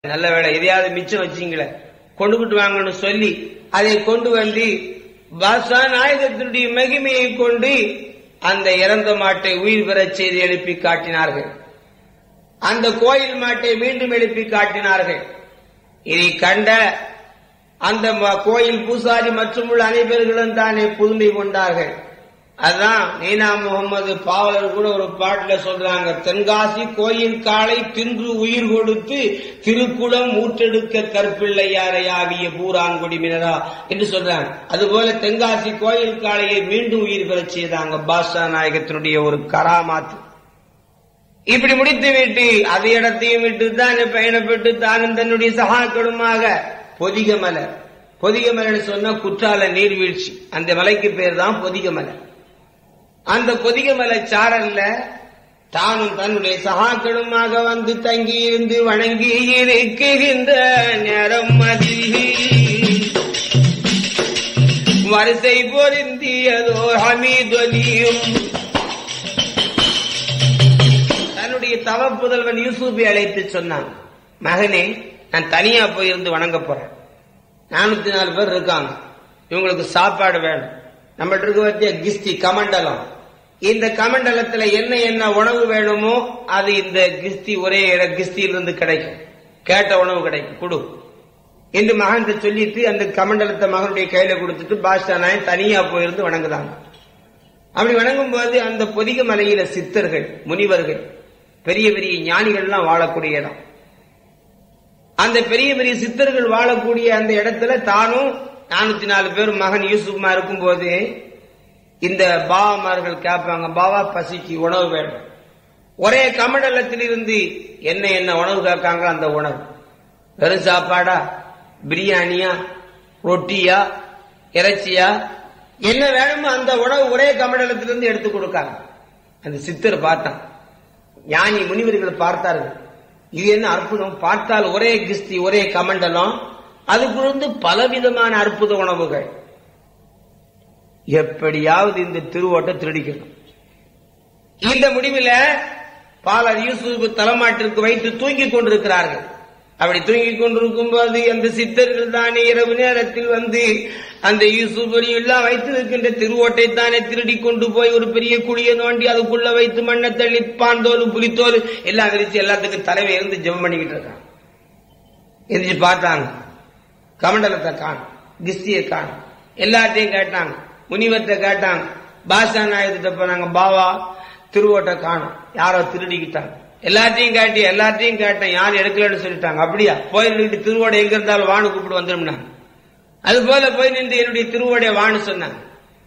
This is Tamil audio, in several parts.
நல்ல வேலை எதையாவது மிச்சம் வச்சீங்களே கொண்டுகிட்டு வாங்கன்னு சொல்லி அதை கொண்டு வந்து பாஷா நாயகத்தினுடைய மகிமையை கொண்டு அந்த இறந்த மாட்டை உயிர் பெறச் செய்து எழுப்பி காட்டினார்கள் அந்த கோயில் மாட்டை மீண்டும் எழுப்பி காட்டினார்கள் இதை கண்ட அந்த ம- கோயில் பூசாரி மற்றும் உள்ள அனைவர்களும் தானே புதுமை கொண்டார்கள் அதான் நீனா முகமது பாவலர் கூட ஒரு பாட்டுல சொல்றாங்க தென்காசி கோயில் காலை தின்று உயிர் கொடுத்து திருக்குளம் ஊற்றெடுக்க கற்பிள்ளையாரை ஆவிய பூராங்குடி மினரா என்று சொல்றாங்க அதுபோல தென்காசி கோயில் காளையை மீண்டும் உயிர் பெறச் செய்தாங்க பாஷா நாயகத்தினுடைய ஒரு கராமாத்து இப்படி முடித்து விட்டு அது இடத்தையும் விட்டு தான் பயணப்பட்டு தானும் தன்னுடைய சகாக்களுமாக பொதிகமலை பொதிகமலைன்னு சொன்னா குற்றால நீர்வீழ்ச்சி அந்த மலைக்கு பேர் தான் பொதிகமலை அந்த பொதிகமலை சாரல்ல தானும் தன்னுடைய சகாக்களுமாக வந்து தங்கி இருந்து வணங்கி இருக்குகின்ற நேரம் மதி வரிசை பொருந்தியதோ ஹமீதொலியும் தன்னுடைய தவ புதல்வன் யூசுஃபை அழைத்து சொன்னான் மகனே நான் தனியா போயிருந்து வணங்க போறேன் நானூத்தி நாலு பேர் இருக்காங்க இவங்களுக்கு சாப்பாடு வேணும் நம்மகிட்ட இருக்க பத்திய கிஸ்தி கமண்டலம் இந்த கமண்டலத்துல என்ன என்ன உணவு வேணுமோ அது இந்த கிஸ்தி ஒரே இட- கிஸ்தியிலிருந்து கிடைக்கும் கேட்ட உணவு கிடைக்கும் கொடு என்று மகன் சொல்லிட்டு அந்த கமண்டலத்தை மகனுடைய கையில கொடுத்துட்டு பாஷா நாயன் தனியா போயிருந்து வணங்குதாங்க அப்படி வணங்கும் போது அந்த பொதிக மலையில சித்தர்கள் முனிவர்கள் பெரிய பெரிய ஞானிகள்லாம் வாழக்கூடிய இடம் அந்த பெரிய பெரிய சித்தர்கள் வாழக்கூடிய அந்த இடத்துல தானும் நானூத்தி நாலு பேர் மகன் யூசுப்மா இருக்கும்போது இந்த பாவாமார்கள் கேட்பாங்க பாவா பசிக்கு உணவு வேண்டும் ஒரே கமண்டலத்தில் இருந்து என்ன என்ன உணவு கேட்காங்க அந்த உணவு வெறும் சாப்பாடா பிரியாணியா ரொட்டியா இறைச்சியா என்ன வேணுமோ அந்த உணவு ஒரே கமண்டலத்திலிருந்து எடுத்து கொடுக்காங்க அந்த சித்தர் பார்த்தான் ஞானி முனிவர்கள் பார்த்தார்கள் இது என்ன அற்புதம் பார்த்தால் ஒரே கிஸ்தி ஒரே கமண்டலம் அதுக்குள்ள பலவிதமான அற்புத உணவுகள் எப்படியாவது இந்த திருவோட்டை திருடிக்கணும் இந்த முடிவில் பாலர் யூசுப் தலைமாட்டிற்கு வைத்து தூங்கிக் கொண்டிருக்கிறார்கள் அப்படி தூங்கிக் கொண்டிருக்கும் போது அந்த சித்தர்கள் தானே இரவு நேரத்தில் வந்து அந்த யூசுப் எல்லாம் வைத்திருக்கின்ற திருவோட்டை தானே திருடி கொண்டு போய் ஒரு பெரிய குழியை நோண்டி அதுக்குள்ள வைத்து மண்ணை தள்ளி பாந்தோல் புலித்தோல் எல்லாம் விரிச்சு எல்லாத்துக்கும் தலைவை இருந்து ஜெபம் பண்ணிக்கிட்டு இருக்காங்க எந்திரிச்சு பார்த்தாங்க கமண்டலத்தை காணும் கிஸ்தியை காணும் எல்லாத்தையும் கேட்டாங்க முனிவர்கிட்ட கேட்டாங்க பாஷா நாயகத்திட்ட போனாங்க பாவா திருவோட்டை காணும் யாரோ திருடிக்கிட்டாங்க எல்லாத்தையும் காட்டி எல்லாத்தையும் கேட்டேன் யாரும் எடுக்கலன்னு சொல்லிட்டாங்க அப்படியா போய் நின்று திருவோடை எங்க இருந்தாலும் வானு கூப்பிட்டு வந்துடும் அது போல போய் நின்று என்னுடைய திருவோடைய வான்னு சொன்னாங்க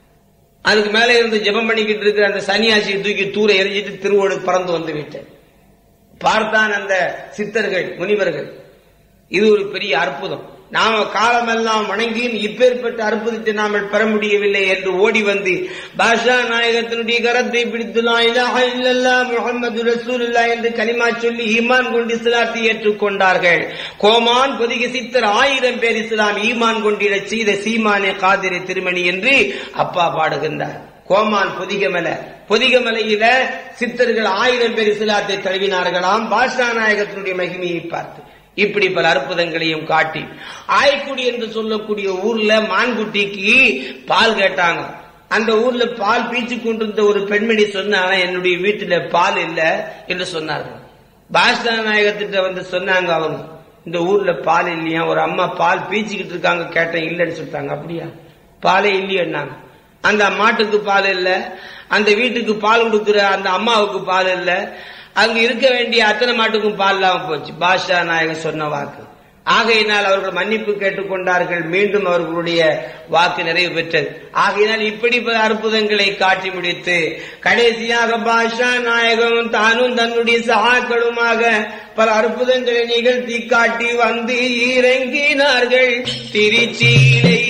அதுக்கு மேல இருந்து ஜெபம் பண்ணிக்கிட்டு இருக்கிற அந்த சன்னியாசியை தூக்கி தூர எரிஞ்சிட்டு திருவோடு பறந்து வந்து விட்டேன் பார்த்தான் அந்த சித்தர்கள் முனிவர்கள் இது ஒரு பெரிய அற்புதம் நாம காலமெல்லாம் வணங்கி இப்பேற்பட்ட அற்புதத்தை நாம பெற முடியவில்லை என்று ஓடி வந்து பாஷா நாயகத்தினுடைய கரத்தை பிடித்து லா இலாஹா இல்லல்லாஹ் முஹம்மது ரசூலுல்லாஹ் என்று கலிமா சொல்லி ஈமான் கொண்டு இஸ்லாத்தை ஏற்றுக்கொண்டார்கள் கோமான் பொதிக சித்தர் ஆயிரம் பேர் இஸ்லாம் ஈமான் கொண்டிடச் செய்த சீமானே காதிரை திருமணி என்று அப்பா பாடுகின்றார் கோமான் பொதிகமலை பொதிகமலையில சித்தர்கள் ஆயிரம் பேர் இஸ்லாத்தை தழுவினார்களாம் பாஷா நாயகத்தினுடைய மகிமையை பார்த்து இப்படி பல அற்புதங்களையும் காட்டி ஆய்க்குடி என்று சொல்லக்கூடிய ஊர்ல மான்குட்டிக்கு பால் கேட்டாங்க அந்த ஊர்ல பால் பீச்சு கொண்டிருந்த ஒரு பெண்மணி சொன்னாங்க என்னுடைய வீட்டுல பால் இல்ல என்று சொன்னார்கள் பாஷா நாயகத்திட்ட வந்து சொன்னாங்க அவங்க இந்த ஊர்ல பால் இல்லையா ஒரு அம்மா பால் பீச்சிக்கிட்டு இருக்காங்க கேட்டேன் இல்லைன்னு சொல்லிட்டாங்க அப்படியா பாலே இல்லையன்னாங்க அந்த மாட்டுக்கு பால் இல்ல அந்த வீட்டுக்கு பால் கொடுக்கிற அந்த அம்மாவுக்கு பால் இல்ல அங்க இருக்க வேண்டிய அத்தனை மாட்டுக்கும் பால் இல்லாம போச்சு பாஷா நாயகன் சொன்ன வாக்கு ஆகையினால் அவர்கள் மன்னிப்பு கேட்டுக்கொண்டார்கள் மீண்டும் அவர்களுடைய வாக்கு நிறைவு பெற்றது ஆகையினால் இப்படி பல அற்புதங்களை காட்டி முடித்து கடைசியாக பாஷா நாயகம் தானும் தன்னுடைய சகாக்களுமாக பல அற்புதங்களை நிகழ்த்தி காட்டி வந்து இறங்கினார்கள் திருச்சியிலை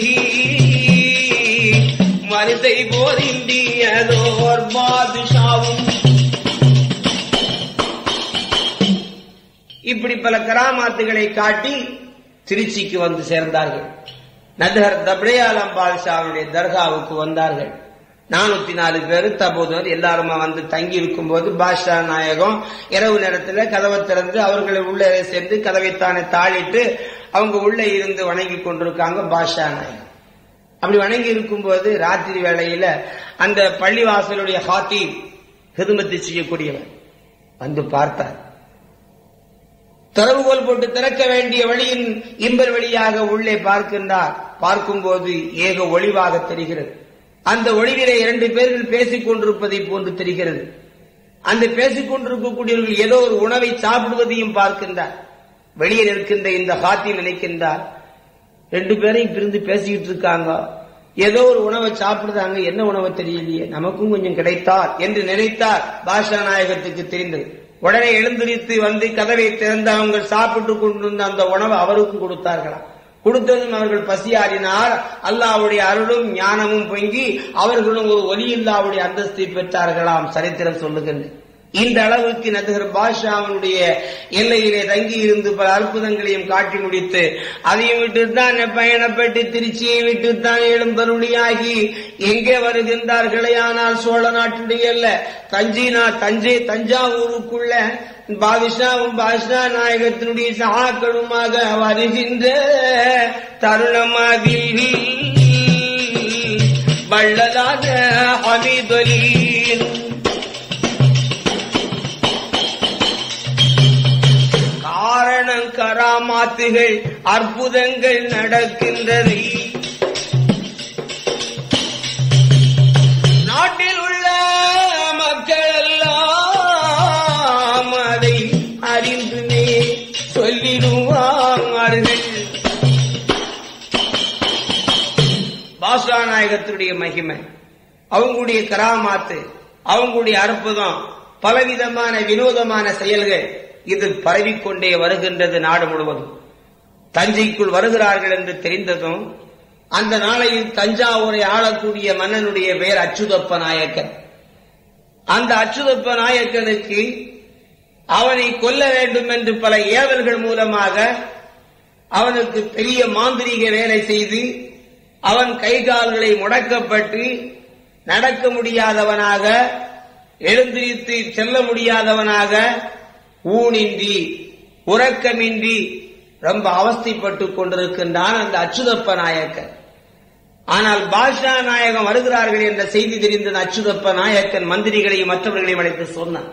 வரிசை போரிந்தியதோர் பாதுஷாவும் இப்படி பல கராமாத்துகளை காட்டி திருச்சிக்கு வந்து சேர்ந்தார்கள் நகர் தப்ரேயாலம் பாதுஷாவுடைய தர்காவுக்கு வந்தார்கள் நானூத்தி நாலு பேர் தபோதர் எல்லாருமா வந்து தங்கி இருக்கும் போது பாஷா நாயகம் இரவு நேரத்துல கதவை திறந்து அவர்களை உள்ளே சேர்ந்து கதவைத்தானே தாளிட்டு அவங்க உள்ளே இருந்து வணங்கி கொண்டிருக்காங்க பாஷா நாயகம் அப்படி வணங்கி இருக்கும்போது ராத்திரி வேளையில அந்த பள்ளிவாசலுடைய ஹாத்தி ஹிதுமத்து செய்யக்கூடியவர் வந்து பார்த்தார் திறவுகோல் போட்டு திறக்க வேண்டிய வழியின் இம்பர் வழியாக உள்ளே பார்க்கின்றார் பார்க்கும்போது ஏக ஒளிவாக தெரிகிறது அந்த ஒளிவிலே இரண்டு பேர்கள் பேசிக் கொண்டிருப்பதை போன்று தெரிகிறது அந்த பேசிக் கொண்டிருக்கக்கூடியவர்கள் ஏதோ ஒரு உணவை சாப்பிடுவதையும் பார்க்கின்றார் வெளியே நிற்கின்ற இந்த ஹாத்தி நினைக்கின்றார் ரெண்டு பேரையும் பிரிந்து பேசிக்கிட்டு இருக்காங்க ஏதோ ஒரு உணவை சாப்பிடுறாங்க என்ன உணவு தெரியலையே நமக்கும் கொஞ்சம் கிடைத்தால் என்று நினைத்தார் பாஷா நாயகத்துக்கு தெரிந்தது உடனே எழுந்திரித்து வந்து கதவை திறந்து அவங்க சாப்பிட்டு கொண்டிருந்த அந்த உணவை அவருக்கும் கொடுத்தார்களாம் கொடுத்ததும் அவர்கள் பசியாறினார் அல்லாவுடைய அருளும் ஞானமும் பொங்கி அவர்களும் ஒரு ஒலியில்லாவுடைய அந்தஸ்தை பெற்றார்களாம் சரித்திரம் சொல்லுகின்றேன் இந்த அளவுக்கு நதுகர் பாஷாவுடைய எல்லையிலே தங்கி இருந்து பல அற்புதங்களையும் காட்டி முடித்து அதையும் விட்டுத்தான் பயணப்பட்டு திருச்சியை விட்டுத்தான் எழும்பருளியாகி எங்கே வருகின்றார்களே ஆனால் சோழ நாட்டுடைய அல்ல தஞ்சினா தஞ்சை தஞ்சாவூருக்குள்ள பாதுஷாவும் பாஷா நாயகத்தினுடைய சகாக்களுமாக வருகின்ற தருணமாதில் வள்ளலாக அமிதொலீன் காரணம் கராமாத்துகள் அற்புதங்கள் நடக்கின்றதை நாட்டில் உள்ள மக்கள் எல்லாம் அதை அறிந்துமே சொல்லிடுவார்கள் பாஷா நாயகத்தினுடைய மகிமை அவங்களுடைய கராமாத்து அவங்களுடைய அற்புதம் பலவிதமான வினோதமான செயல்கள் இது பரவிக்கொண்டே வருகின்றது நாடு முழுவதும் தஞ்சைக்குள் வருகிறார்கள் என்று தெரிந்ததும் அந்த நாளையில் தஞ்சாவூரை ஆளக்கூடிய மன்னனுடைய பெயர் அச்சுதப்ப நாயக்கன் அந்த அச்சுதப்ப நாயக்கனுக்கு அவனை கொல்ல வேண்டும் என்று பல ஏவல்கள் மூலமாக அவனுக்கு பெரிய மாந்திரீக வேலை செய்து அவன் கை கால்களை முடக்கப்பட்டு நடக்க முடியாதவனாக எழுந்திரித்து செல்ல முடியாதவனாக ஊனின்றி உறக்கமின்றி ரொம்ப அவஸ்தைப்பட்டுக் கொண்டிருக்கின்றான் அந்த அச்சுதப்ப நாயக்கன் ஆனால் பாஷா நாயகம் வருகிறார்கள் என்ற செய்தி தெரிந்த அச்சுதப்ப நாயக்கன் மந்திரிகளையும் மற்றவர்களையும் அழைத்து சொன்னான்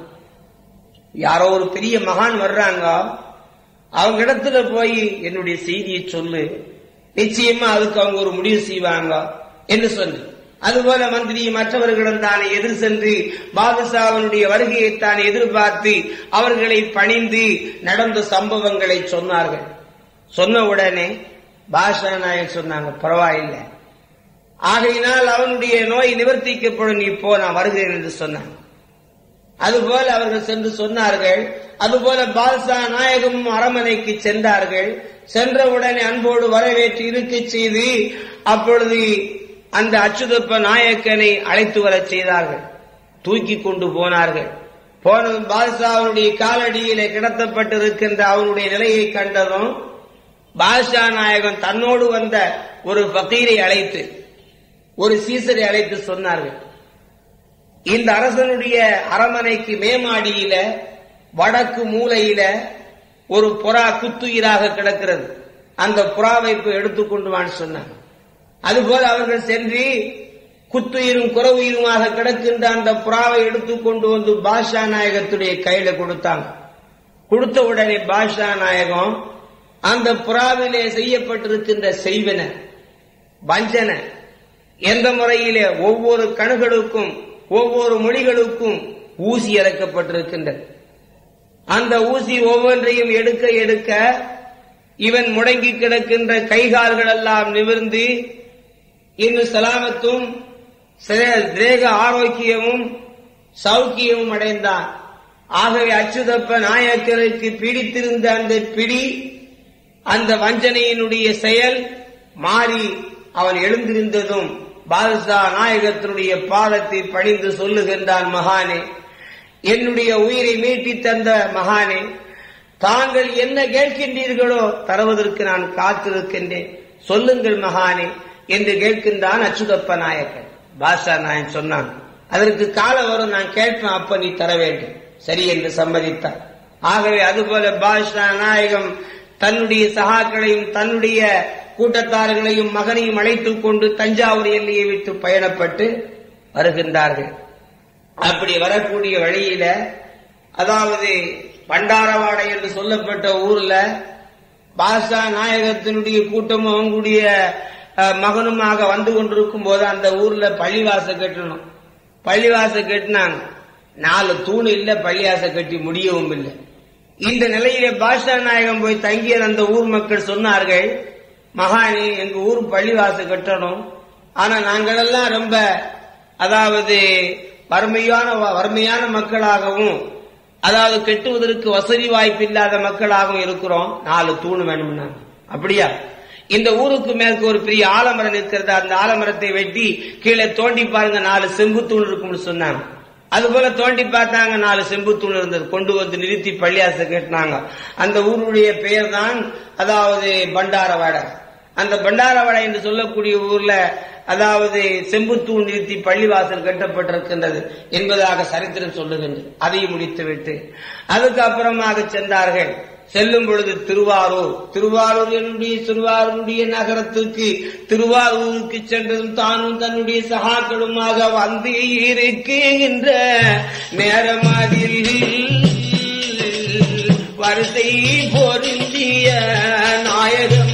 யாரோ ஒரு பெரிய மகான் வர்றாங்க அவங்க இடத்துல போய் என்னுடைய செய்தியை சொல்லு நிச்சயமா அதுக்கு அவங்க ஒரு முடிவு செய்வாங்க என்று சொன்ன அதுபோல மந்திரி மற்றவர்களும் தானே எதிர் சென்று பாதுஷாவனுடைய வருகையை தான் எதிர்பார்த்து அவர்களை பணிந்து நடந்த சம்பவங்களை சொன்னார்கள் சொன்ன உடனே பாஷா நாயக் சொன்னாங்க பரவாயில்லை ஆகையினால் அவனுடைய நோய் நிவர்த்திக்கப்படும் நீ போ நான் வருகிறேன் என்று சொன்னான் அதுபோல அவர்கள் சென்று சொன்னார்கள் அதுபோல பால்சா நாயகமும் அரமனைக்கு சென்றார்கள் சென்றவுடனே அன்போடு வரவேற்று இருக்க செய்து அப்பொழுது அந்த அச்சுதப்ப நாயக்கனை அழைத்து வரச் செய்தார்கள் தூக்கி கொண்டு போனார்கள் போனதும் பாதுஷாவுடைய காலடியிலே கிடத்தப்பட்டிருக்கின்ற அவனுடைய நிலையை கண்டதும் பாதுஷா நாயகன் தன்னோடு வந்த ஒரு பக்கீரை அழைத்து ஒரு சீசரை அழைத்து சொன்னார்கள் இந்த அரசனுடைய அரமனைக்கு மேமாடியில வடக்கு மூலையில ஒரு புறா குத்துயிராக கிடக்கிறது அந்த புறாவை போய் எடுத்துக்கொண்டு வான்னு சொன்னாங்க அதுபோல அவர்கள் சென்று குத்துயிரும் குறவுயிருமாக கிடக்கின்ற அந்த புறாவை எடுத்துக்கொண்டு வந்து பாஷா நாயகத்துடைய கையில கொடுத்தாங்க கொடுத்த உடனே பாஷா நாயகம் அந்த புறாவிலே செய்யப்பட்டிருக்கின்ற செய்வன வஞ்சன எந்த முறையிலே ஒவ்வொரு கணுகளுக்கும் ஒவ்வொரு மொழிகளுக்கும் ஊசி இறக்கப்பட்டிருக்கின்றது அந்த ஊசி ஒவ்வொன்றையும் எடுக்க எடுக்க இவன் முடங்கி கிடக்கின்ற கைகால்கள் எல்லாம் நிமிர்ந்து இன்னும் சலாமத்தும் தேக ஆரோக்கியமும் சௌக்கியமும் அடைந்தான் ஆகவே அச்சுதப்ப நாயக்கருக்கு பிடித்திருந்த அந்த பிடி அந்த வஞ்சனையினுடைய செயல் மாறி அவன் எழுந்திருந்ததும் பாதுஷா நாயகத்தினுடைய பாதத்தை பணிந்து சொல்லுகின்றான் மகானே என்னுடைய உயிரை மீட்டி தந்த மகானே தாங்கள் என்ன கேட்கின்றீர்களோ தருவதற்கு நான் காத்திருக்கின்றேன் சொல்லுங்கள் மகானே என்று கேட்கின்றான் அச்சுதப்ப நாயக்கன் பாஷா நாயன் சொன்னான் அதற்கு காலம் வரும் நான் கேட்பேன் அப்ப நீ தர வேண்டும் சரி என்று சம்மதித்தார் ஆகவே அதுபோல பாஷா நாயகம் தன்னுடைய சகாக்களையும் தன்னுடைய கூட்டத்தார்களையும் மகனையும் அழைத்துக் கொண்டு தஞ்சாவூர் எல்லையை விட்டு பயணப்பட்டு வருகின்றார்கள் அப்படி வரக்கூடிய வழியில அதாவது பண்டாரவாடை என்று சொல்லப்பட்ட ஊர்ல பாஷா நாயகத்தினுடைய கூட்டமும் அவங்களுடைய அஹ், மகனுமாக வந்து கொண்டிருக்கும் போது அந்த ஊர்ல பள்ளிவாச கட்டணும் பள்ளிவாச கட்டினாங்க நாலு தூண் இல்ல பள்ளிவாச கட்டி முடியவும் இல்லை இந்த நிலையிலே பாஷா நாயகம் போய் தங்கிய அந்த ஊர் மக்கள் சொன்னார்கள் மகானே எங்க ஊர் பள்ளிவாச கட்டணும் ஆனா நாங்களெல்லாம் ரொம்ப அதாவது வறுமையான வறுமையான மக்களாகவும் அதாவது கெட்டுவதற்கு வசதி வாய்ப்பு இல்லாத மக்களாகவும் இருக்கிறோம் நாலு தூண் வேணும்னா அப்படியா இந்த ஊருக்கு மேற்கு ஒரு பெரிய ஆலமரம் இருக்கிறது அந்த ஆலமரத்தை வெட்டி கீழே தோண்டி பாருங்க நாலு செம்பு தூண் இருக்கும்னு சொன்னாங்க அது போல தோண்டி பார்த்தாங்க நாலு செம்பு தூண் இருந்தது கொண்டு வந்து நிறுத்தி பள்ளியாச கேட்டாங்க அந்த ஊருடைய பெயர் தான் அதாவது பண்டாரவாடை அந்த பண்டாரவாடை என்று சொல்லக்கூடிய ஊர்ல அதாவது செம்புத்தூண் நிறுத்தி பள்ளிவாசல் கட்டப்பட்டிருக்கின்றது என்பதாக சரித்திரம் சொல்லுகின்றது அதையும் முடித்துவிட்டு அதுக்கு அப்புறமாக சென்றார்கள் செல்லும் பொழுது திருவாரூர் திருவாரூர் என்னுடைய திருவாரூருடைய நகரத்துக்கு திருவாரூருக்கு சென்றதும் தானும் தன்னுடைய சகாக்களுமாக வந்து இருக்கின்ற நேரமதில் வரிசை பொருந்திய நாயகம்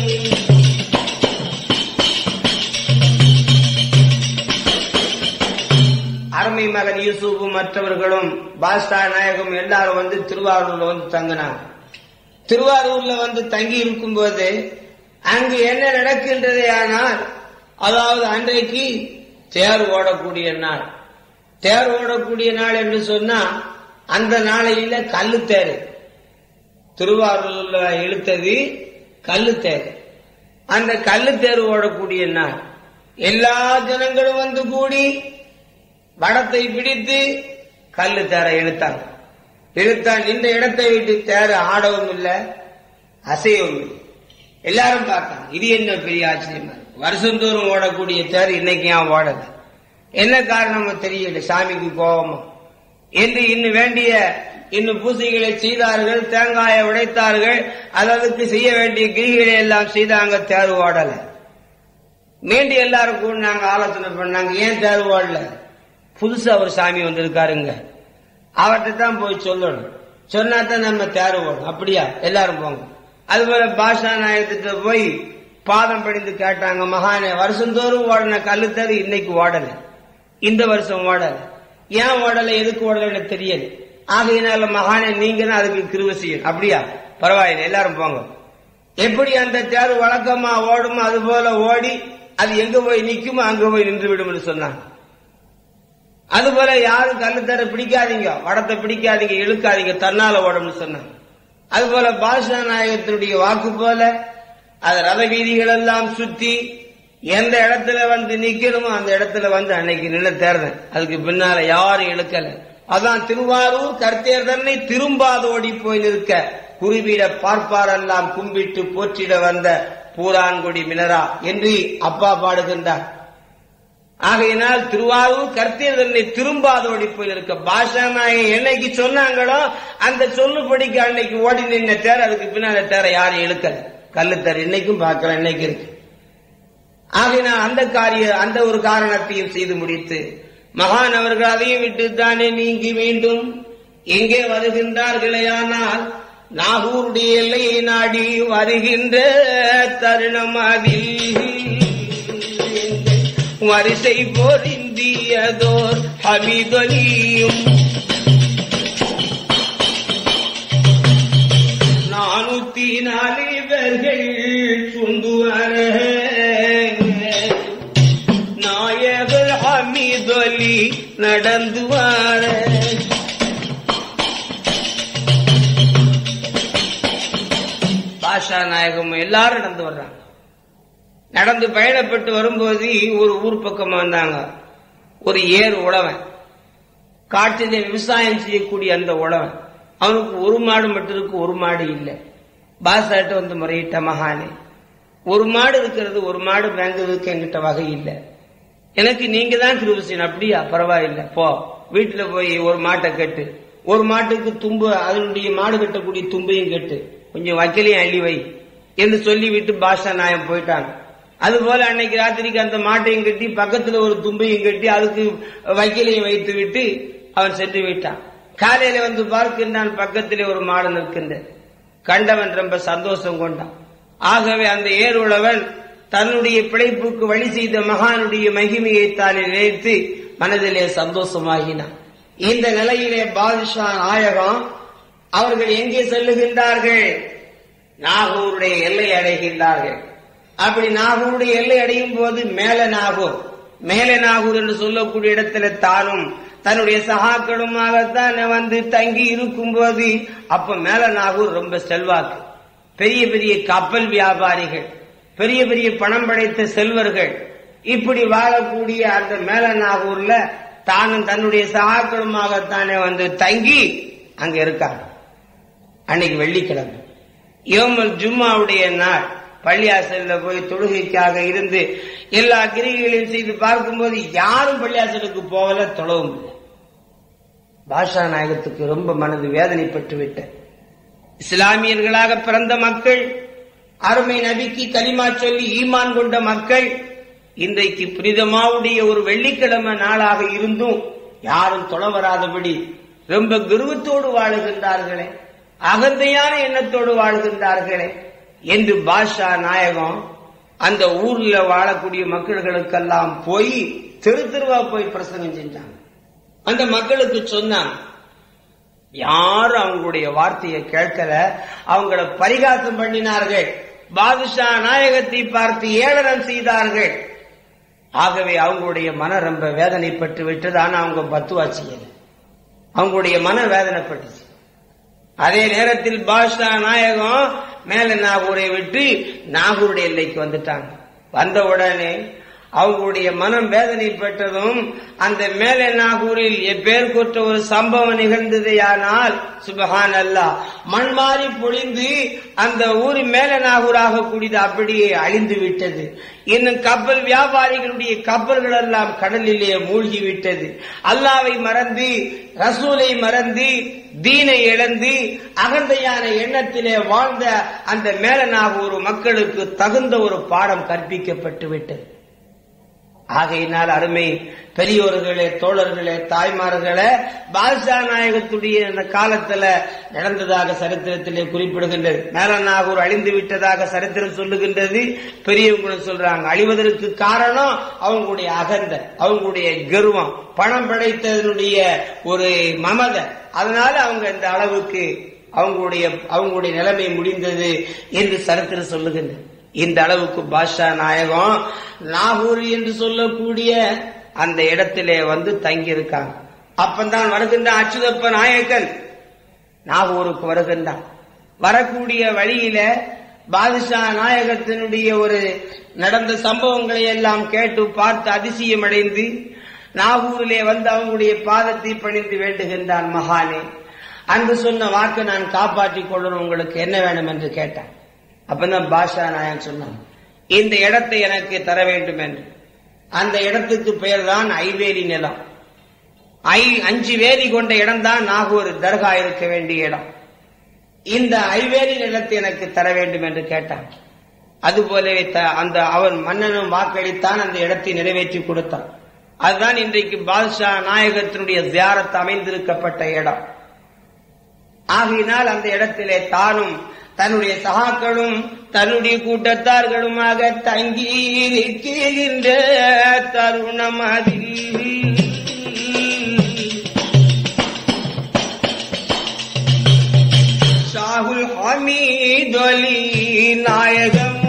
அருமை மகன் யூசுஃபும் மற்றவர்களும் பாஸ்டா நாயகம் எல்லாரும் வந்து திருவாரூர்ல வந்து தங்கினாங்க திருவாரூர்ல வந்து தங்கி இருக்கும்போது அங்கு என்ன நடக்கின்றதே ஆனால் அதாவது அன்றைக்கு தேர் ஓடக்கூடிய நாள் தேர் ஓடக்கூடிய நாள் என்று சொன்னா அந்த நாளையில கல்லு தேர் திருவாரூர்ல இழுத்தது கல்லு தேர் அந்த கல்லு தேர் ஓடக்கூடிய நாள் எல்லா ஜனங்களும் வந்து கூடி வடத்தை பிடித்து கல்லு தேர இழுத்தாங்க இழுத்தான் இந்த இடத்தை விட்டு தேர ஆடவும் இல்லை அசையவும் இல்லை எல்லாரும் பார்த்தாங்க இது என்ன பெரிய ஆச்சரியமா இருக்கு. வருஷந்தோறும் ஓடக்கூடிய தேர் இன்னைக்கு ஏன் ஓடல என்ன காரணம் தெரியல சாமிக்கு கோபமா என்று இன்னும் வேண்டிய இன்னும் பூசைகளை செய்தார்கள் தேங்காயை உடைத்தார்கள் அதற்கு செய்ய வேண்டிய கிரிகளை எல்லாம் செய்தாங்க தேர் ஓடல மீண்டும் எல்லாரும் கூட நாங்க ஆலோசனை பண்ணாங்க ஏன் தேர் ஓடல புதுசா ஒரு சாமி வந்திருக்காருங்க அவர்கிட்ட தான் போய் சொல்லணும் சொன்னா தான் நம்ம தேர் ஓடும் அப்படியா எல்லாரும் போங்க அதுபோல பாஷா நாயகத்திட்ட போய் பாதம் படிந்து கேட்டாங்க மகானே வருஷந்தோறும் ஓடின கல்லு தேர் இன்னைக்கு ஓடல இந்த வருஷம் ஓடல ஏன் ஓடல எதுக்கு ஓடலன்னு தெரியல ஆகையினால மகானே நீங்க தான் அதுக்கு கிருவ செய்யணும் அப்படியா பரவாயில்லை எல்லாரும் போங்க எப்படி அந்த தேர் வழக்கமா ஓடுமோ அது போல ஓடி அது எங்க போய் நிக்குமோ அங்க போய் நின்று விடும்னு சொன்னாங்க அதுபோல யாரும் கல்லு தர பிடிக்காதீங்க வடத்தை பிடிக்காதீங்க இழுக்காதீங்க தன்னால ஓடும்னு சொன்னாங்க அதுபோல பாஷா நாயகத்தினுடைய வாக்கு போல அது ரத வீதிகள் எல்லாம் சுத்தி எந்த இடத்துல வந்து நிக்கணுமோ அந்த இடத்துல வந்து அன்னைக்கு நின்று தேர்ந்தேன் அதுக்கு பின்னால யாரும் இழுக்கல அதான் திருவாரூர் கர்த்தேர் தன்னை திரும்பாதோடி போய் நிற்க குருவிட பார்ப்பாரெல்லாம் கும்பிட்டு போற்றிட வந்த பூரான்குடி மினரா என்று அப்பா பாடுகின்றார் ஆகையினால் திருவாரூர் கர்த்தேர் தன்னை திரும்பாதோடி போய் இருக்க பாஷா நாயகன் என்னைக்கு சொன்னாங்களோ அந்த சொல்லுபடிக்கு அன்னைக்கு ஓடி நின்ன தேர அதுக்கு பின்னால தேர யாரும் இழுக்கல கல்லுத்தர் இன்னைக்கும் பார்க்கலாம் இன்னைக்கு இருக்கு ஆகையினால் அந்த காரிய அந்த ஒரு காரணத்தையும் செய்து முடித்து மகான் அவர்கள் அதையும் விட்டு தானே நீங்கி மீண்டும் எங்கே வருகின்றார்களேயானால் நாகூருடைய எல்லையை நாடி வருகின்ற தருணம் அதில் வரிசை பொருந்தியதோர் ஹமிதொலியும் நானூத்தி நாலு பேர்கள் சுந்துவர நாயகர் ஹமிதொலி நடந்து வர பாஷா நாயகம் எல்லாரும் நடந்து வர்றாங்க நடந்து பயணப்பட்டு வரும்போது ஒரு ஊர் பக்கம் வந்தாங்க ஒரு ஏர் உழவன் காட்டிலே விவசாயம் செய்யக்கூடிய அந்த உழவன் அவனுக்கு ஒரு மாடு மட்டும் இருக்கு ஒரு மாடு இல்லை பாசாட்ட வந்து முறையிட்ட மகானே ஒரு மாடு இருக்கிறது ஒரு மாடு வாங்குறதுக்கு என்கிட்ட வகை இல்லை எனக்கு நீங்க தான் கிருபை செய்யணும் அப்படியா பரவாயில்ல போ வீட்டுல போய் ஒரு மாட்டை கட்டு ஒரு மாட்டுக்கு தும்பு அதனுடைய மாடு கட்டக்கூடிய தும்பையும் கட்டு கொஞ்சம் வக்கலையும் அள்ளி வை என்று சொல்லிவிட்டு பாஷா நாயம் போயிட்டாங்க அதுபோல அன்னைக்கு ராத்திரிக்கு அந்த மாட்டையும் கட்டி பக்கத்துல ஒரு தும்பையும் கட்டி அதுக்கு வைக்கலையும் வைத்து விட்டு அவன் சென்று விட்டான் காலையில வந்து பார்க்கின்றான் பக்கத்திலே ஒரு மாடு நிற்கின்றது கண்டவன் ரொம்ப சந்தோஷம் கொண்டான் ஆகவே அந்த ஏருளவன் தன்னுடைய பிழைப்புக்கு வழி செய்த மகானுடைய மகிமையை தானே நினைத்து மனதிலே சந்தோஷமாகினான் இந்த நிலையிலே பாதுஷா நாயகம் அவர்கள் எங்கே செல்லுகின்றார்கள் நாகூருடைய எல்லை அடைகின்றார்கள் அப்படி நாகூருடைய எல்லை அடையும் போது மேல நாகூர் மேல நாகூர் என்று சொல்லக்கூடிய இடத்துல தானும் தன்னுடைய சகாக்களுமாகத்தான் வந்து தங்கி இருக்கும் போது அப்ப மேல நாகூர் ரொம்ப செல்வாக்கு பெரிய பெரிய கப்பல் வியாபாரிகள் பெரிய பெரிய பணம் படைத்த செல்வர்கள் இப்படி வாழக்கூடிய அந்த மேல நாகூர்ல தானும் தன்னுடைய சகாக்களுமாகத்தானே வந்து தங்கி அங்க இருக்காங்க அன்னைக்கு வெள்ளிக்கிழமை யோமல் ஜும்மாவுடைய நாள் பள்ளியாசல்ல போய் தொழுகைக்காக இருந்து எல்லா கிரிகைகளையும் செய்து பார்க்கும்போது யாரும் பள்ளியாசலுக்கு போகல தொழவும் இல்லை பாஷா நாயகத்துக்கு ரொம்ப மனது வேதனைப்பட்டு விட்ட இஸ்லாமியர்களாக பிறந்த மக்கள் அருமை நபிக்கு கலிமா சொல்லி ஈமான் கொண்ட மக்கள் இன்றைக்கு புனிதமாவுடைய ஒரு வெள்ளிக்கிழமை நாளாக இருந்தும் யாரும் தொலை வராதபடி ரொம்ப கர்வத்தோடு வாழுகின்றார்களே அகந்தையான எண்ணத்தோடு வாழ்கின்றார்களே என்று பாஷா நாயகம் அந்த ஊர்ல வாழக்கூடிய மக்களுக்கெல்லாம் போய் தெரு தெருவா போய் பிரசங்கம் செஞ்சாங்க அந்த மக்களுக்கு சொன்னாங்க யாரும் அவங்களுடைய வார்த்தையை கேட்கல அவங்கள பரிகாசம் பண்ணினார்கள் பாதுஷா நாயகத்தை பார்த்து ஏளனம் செய்தார்கள் ஆகவே அவங்களுடைய மன ரொம்ப வேதனைப்பட்டு விட்டது ஆனா அவங்க பத்துவா செய்யல அவங்களுடைய மன வேதனைப்பட்டுச்சு அதே நேரத்தில் பாஷா நாயகம் மேல நாகூரை விட்டு நாகூருடைய எல்லைக்கு வந்துட்டாங்க வந்த உடனே அவங்களுடைய மனம் வேதனைப்பட்டதும் அந்த மேலே நாகூரில் எப்பேர் கொற்ற ஒரு சம்பவம் நிகழ்ந்ததையானால் சுபஹான் அல்லா மண் மாறி பொழிந்து அந்த ஊர் மேல நாகூராக கூடியது அப்படியே அழிந்து விட்டது இன்னும் கப்பல் வியாபாரிகளுடைய கப்பல்கள் எல்லாம் கடலிலே மூழ்கி விட்டது அல்லாவை மறந்து ரசூலை மறந்து தீனை இழந்து அகந்தையான எண்ணத்திலே வாழ்ந்த அந்த மேலநாகூர் மக்களுக்கு தகுந்த ஒரு பாடம் கற்பிக்கப்பட்டு விட்டது ஆகையினால் அருமை பெரியோர்களே தோழர்களே தாய்மார்களே பாதுஷா நாயகத்துடைய அந்த காலத்துல நடந்ததாக சரித்திரத்திலே குறிப்பிடுகின்றது மேலநாகூர் அழிந்து விட்டதாக சரித்திரம் சொல்லுகின்றது பெரியவங்களும் சொல்றாங்க அழிவதற்கு காரணம் அவங்களுடைய அகந்த அவங்களுடைய கர்வம் பணம் படைத்ததனுடைய ஒரு மமத அதனால அவங்க இந்த அளவுக்கு அவங்களுடைய அவங்களுடைய நிலைமை முடிந்தது என்று சரித்திரம் சொல்லுகின்றது இந்த அளவுக்கு பாஷா நாயகம் நாகூர் என்று சொல்லக்கூடிய அந்த இடத்திலே வந்து தங்கி இருக்காங்க அப்பந்தான் வருகின்ற அச்சுதப்ப நாயக்கன் நாகூருக்கு வருகின்றான் வரக்கூடிய வழியில பாதுஷா நாயகத்தினுடைய ஒரு நடந்த சம்பவங்களை எல்லாம் கேட்டு பார்த்து அதிசயம் அடைந்து நாகூரிலே வந்து அவங்களுடைய பாதத்தை பணிந்து வேண்டுகின்றான் மகானே அன்று சொன்ன வாக்கு நான் காப்பாற்றிக் கொள்ளணும் உங்களுக்கு என்ன வேணும் என்று கேட்டான் அப்பதான் பாஷா நாயன் சொன்னான் இந்த இடத்தை எனக்கு தர வேண்டும் என்று அந்த இடத்துக்கு பெயர் தான் ஐவேலி நிலம் ஐ அஞ்சு வேலி கொண்ட இடம் தான் நாகூர் தர்கா இருக்க வேண்டிய இடம் இந்த ஐவேலி நிலத்தை எனக்கு தர வேண்டும் என்று கேட்டான் அதுபோலவே அந்த அவன் மன்னனும் வாக்களித்தான் அந்த இடத்தை நிறைவேற்றி கொடுத்தான் அதுதான் இன்றைக்கு பாதுஷா நாயகத்தினுடைய ஜியாரத் அமைந்திருக்கப்பட்ட இடம் ஆகையினால் அந்த இடத்திலே தானும் தன்னுடைய சகாக்களும் தன்னுடைய கூட்டத்தார்களுமாக தங்கி இருக்கின்ற தருணம் அதில் ஷாகுல் ஹமீதொலி நாயகமும்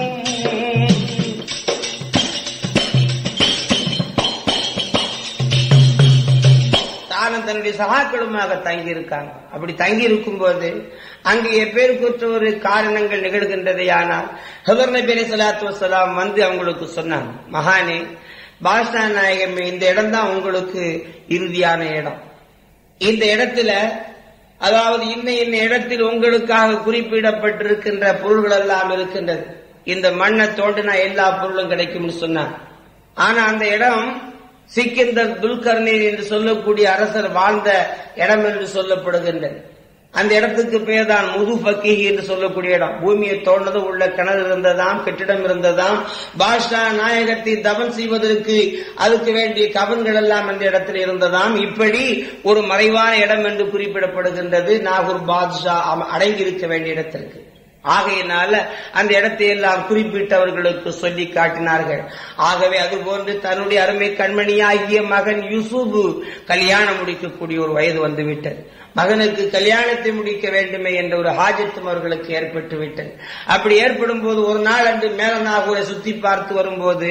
தானும் தன்னுடைய சகாக்களுமாக தங்கி இருக்காங்க அப்படி தங்கி இருக்கும் போது அங்கு எப்பேருக்குற்ற ஒரு காரணங்கள் நிகழ்கின்றதே ஆனால் ஹபர் நபி சலாத்து வசலாம் வந்து அவங்களுக்கு சொன்னாங்க மகானே பாஷா நாயகம் இந்த இடம் தான் உங்களுக்கு இறுதியான இடம் இந்த இடத்துல அதாவது இன்ன இன்ன இடத்தில் உங்களுக்காக குறிப்பிடப்பட்டிருக்கின்ற பொருள்கள் எல்லாம் இருக்கின்றது இந்த மண்ணை தோண்டினா எல்லா பொருளும் கிடைக்கும்னு சொன்னான் ஆனா அந்த இடம் சிக்கிந்தர் துல்கர்ணீர் என்று சொல்லக்கூடிய அரசர் வாழ்ந்த இடம் என்று சொல்லப்படுகின்றது அந்த இடத்துக்கு பேர் தான் முது பக்கி என்று சொல்லக்கூடிய இடம் பூமியை தோண்டது உள்ள கிணறு இருந்ததாம் கட்டிடம் இருந்ததாம் பாஷா நாயகத்தை தவன் செய்வதற்கு அதுக்கு வேண்டிய கவன்கள் எல்லாம் அந்த இடத்தில் இருந்ததாம் இப்படி ஒரு மறைவான இடம் என்று குறிப்பிடப்படுகின்றது நாகூர் பாத்ஷா அடங்கி இருக்க வேண்டிய இடத்திற்கு ஆகையினால அந்த இடத்தை எல்லாம் குறிப்பிட்டவர்களுக்கு சொல்லி காட்டினார்கள் ஆகவே அதுபோன்று தன்னுடைய அருமை கண்மணியாகிய மகன் யூசுபு கல்யாணம் முடிக்கக்கூடிய ஒரு வயது வந்துவிட்டது மகனுக்கு கல்யாணத்தை முடிக்க வேண்டுமே என்ற ஒரு ஹாஜத்தும் அவர்களுக்கு ஏற்பட்டு விட்டது அப்படி ஏற்படும் போது ஒரு நாள் அன்று மேலநாகூரை சுத்தி பார்த்து வரும்போது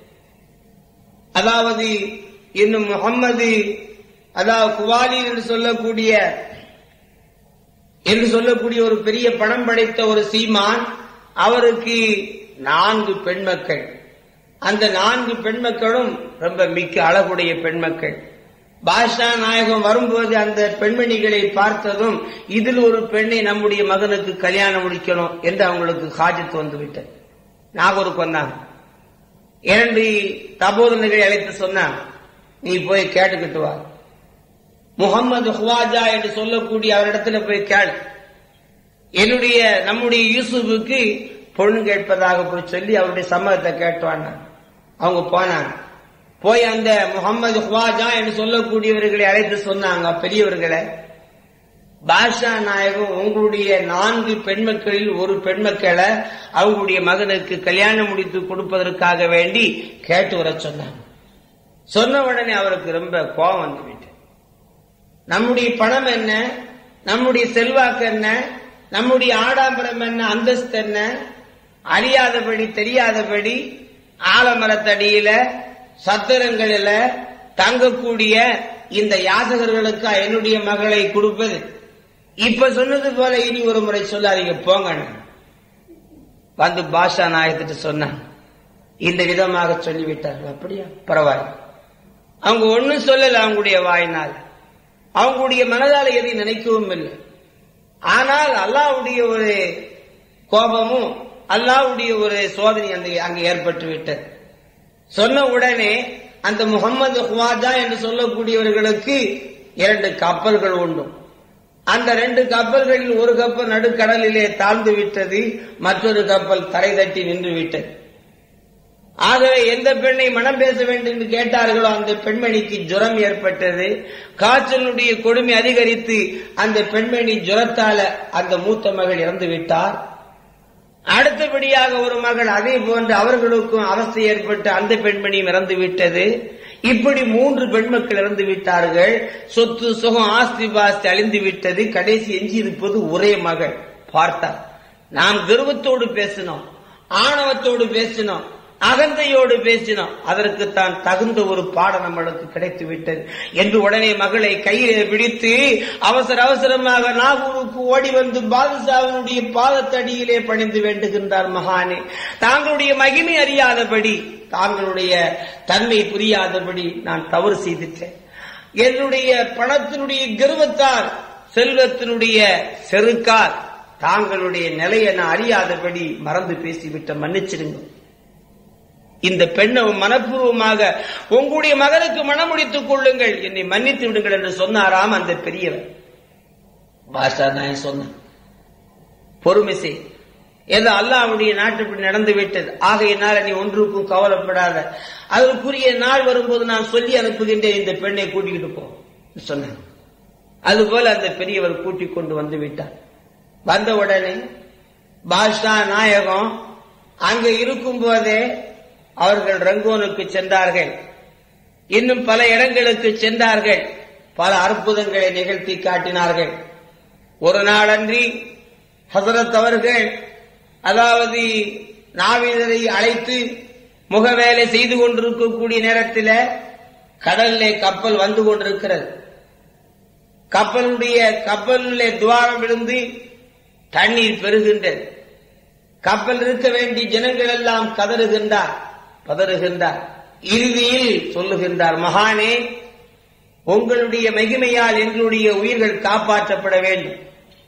அதாவது இன்னும் முகம்மது அதாவது குவாலி என்று சொல்லக்கூடிய என்று சொல்லக்கூடிய ஒரு பெரிய பணம் படைத்த ஒரு சீமான் அவருக்கு நான்கு பெண் மக்கள் அந்த நான்கு பெண் மக்களும் ரொம்ப மிக்க அழகுடைய பெண் மக்கள் பாஷா நாயகம் வரும்போது அந்த பெண்மணிகளை பார்த்ததும் இதில் ஒரு பெண்ணை நம்முடைய மகனுக்கு கல்யாணம் முடிக்கணும் என்று அவங்களுக்கு ஹாஜத்து வந்து விட்டது நாகூருக்கு வந்தாங்க இரண்டு தபோதனைகளை அழைத்து சொன்னாங்க நீ போய் கேட்டுக்கிட்டு வா முகமது ஹுவாஜா என்று சொல்லக்கூடிய அவரிடத்துல போய் கேளு என்னுடைய நம்முடைய யூசுஃபுக்கு பொண்ணு கேட்பதாக போய் சொல்லி அவருடைய சம்மதத்தை கேட்டுவாங்க அவங்க போனாங்க போய் அந்த முகமது ஹுவாஜா என்று சொல்லக்கூடியவர்களை அழைத்து சொன்னாங்க பெரியவர்களை பாஷா நாயகம் உங்களுடைய நான்கு பெண்மக்களில் ஒரு பெண்மக்களை அவங்களுடைய மகனுக்கு கல்யாணம் முடித்து கொடுப்பதற்காக வேண்டி கேட்டு வர சொன்னாங்க சொன்ன உடனே அவருக்கு ரொம்ப கோபம் வந்துவிட்டு நம்முடைய பணம் என்ன நம்முடைய செல்வாக்கு என்ன நம்முடைய ஆடாம்பரம் என்ன அந்தஸ்து என்ன அறியாதபடி தெரியாதபடி ஆலமரத்தடியில சத்திரங்களில தங்கக்கூடிய இந்த யாசகர்களுக்கு என்னுடைய மகளை கொடுப்பது இப்ப சொன்னது போல இனி ஒரு முறை சொல்லாதீங்க போங்க வந்து பாஷா நாயகத்திட்டு சொன்னாங்க இந்த விதமாக சொல்லிவிட்டார்கள் அப்படியா பரவாயில்ல அவங்க ஒன்னும் சொல்லல அவங்களுடைய வாயினால் அவங்களுடைய மனதால எதையும் நினைக்கவும் இல்லை ஆனால் அல்லாவுடைய ஒரு கோபமும் அல்லாவுடைய ஒரு சோதனை அந்த அங்கு ஏற்பட்டு விட்டது சொன்ன உடனே அந்த முகமது ஹுவாஜா என்று சொல்லக்கூடியவர்களுக்கு இரண்டு கப்பல்கள் உண்டு அந்த ரெண்டு கப்பல்களில் ஒரு கப்பல் நடுக்கடலிலே தாழ்ந்து விட்டது மற்றொரு கப்பல் தரை தட்டி நின்று விட்டது ஆகவே எந்த பெண்ணை மனம் பேச வேண்டும் என்று கேட்டார்களோ அந்த பெண்மணிக்கு ஜுரம் ஏற்பட்டது காய்ச்சலுடைய கொடுமை அதிகரித்து அந்த பெண்மணி ஜுரத்தால அந்த மூத்த மகள் இறந்து விட்டார் அடுத்தபடியாக ஒரு மகள் அதே போன்று அவர்களுக்கும் அவஸ்தை ஏற்பட்டு அந்த பெண்மணியும் இறந்து விட்டது இப்படி மூன்று பெண்மக்கள் இறந்து விட்டார்கள் சொத்து சுகம் ஆஸ்தி பாஸ்தி அழிந்து விட்டது கடைசி எஞ்சி இருப்பது ஒரே மகள் பார்த்தார் நாம் கர்வத்தோடு பேசினோம் ஆணவத்தோடு பேசினோம் அகந்தையோடு பேசினோம் அதற்கு தான் தகுந்த ஒரு பாடம் நம்மளுக்கு கிடைத்து விட்டது என்று உடனே மகளை கையிலே பிடித்து அவசர அவசரமாக நாகூருக்கு ஓடி வந்து பாதுஷாவினுடைய பாதத்தடியிலே பணிந்து வேண்டுகின்றார் மகானே தாங்களுடைய மகிமை அறியாதபடி தாங்களுடைய தன்மை புரியாதபடி நான் தவறு செய்துட்டேன் என்னுடைய பணத்தினுடைய கர்வத்தால் செல்வத்தினுடைய செருக்கால் தாங்களுடைய நிலையை நான் அறியாதபடி மறந்து பேசிவிட்ட மன்னிச்சிடுங்க இந்த பெண்ணை மனப்பூர்வமாக உங்களுடைய மகனுக்கு மனமுடித்துக் கொள்ளுங்கள் என்னை மன்னித்து விடுங்கள் என்று சொன்னாராம் அந்த பெரியவர் பாஷா நாயன் சொன்னான் பொறுமை செய் ஏதோ அல்லாவுடைய நாட்டுப்படி நடந்து விட்டது ஆகையினால நீ ஒன்றுக்கும் கவலைப்படாத அதற்குரிய நாள் வரும்போது நான் சொல்லி அனுப்புகின்றேன் இந்த பெண்ணை கூட்டிக்கிட்டு போ சொன்னாங்க அதுபோல அந்த பெரியவர் கூட்டிக் கொண்டு வந்து விட்டார் வந்த உடனே பாஷா நாயகம் அங்க இருக்கும் போதே அவர்கள் ரங்கோனுக்கு சென்றார்கள் இன்னும் பல இடங்களுக்கு சென்றார்கள் பல அற்புதங்களை நிகழ்த்தி காட்டினார்கள் ஒரு நாளன்றி ஹசரத் அவர்கள் அதாவது நாவிதரை அழைத்து முகவேலை செய்து கொண்டிருக்கக்கூடிய நேரத்தில் கடலிலே கப்பல் வந்து கொண்டிருக்கிறது கப்பலுடைய கப்பலிலே துவாரம் விழுந்து தண்ணீர் பெறுகின்றது கப்பல் இருக்க வேண்டிய ஜனங்கள் எல்லாம் கதறுகின்றார் பதறுகின்றார் இறுதியில் சொல்லுகின்றார் மகானே உங்களுடைய மகிமையால் எங்களுடைய உயிர்கள் காப்பாற்றப்பட வேண்டும்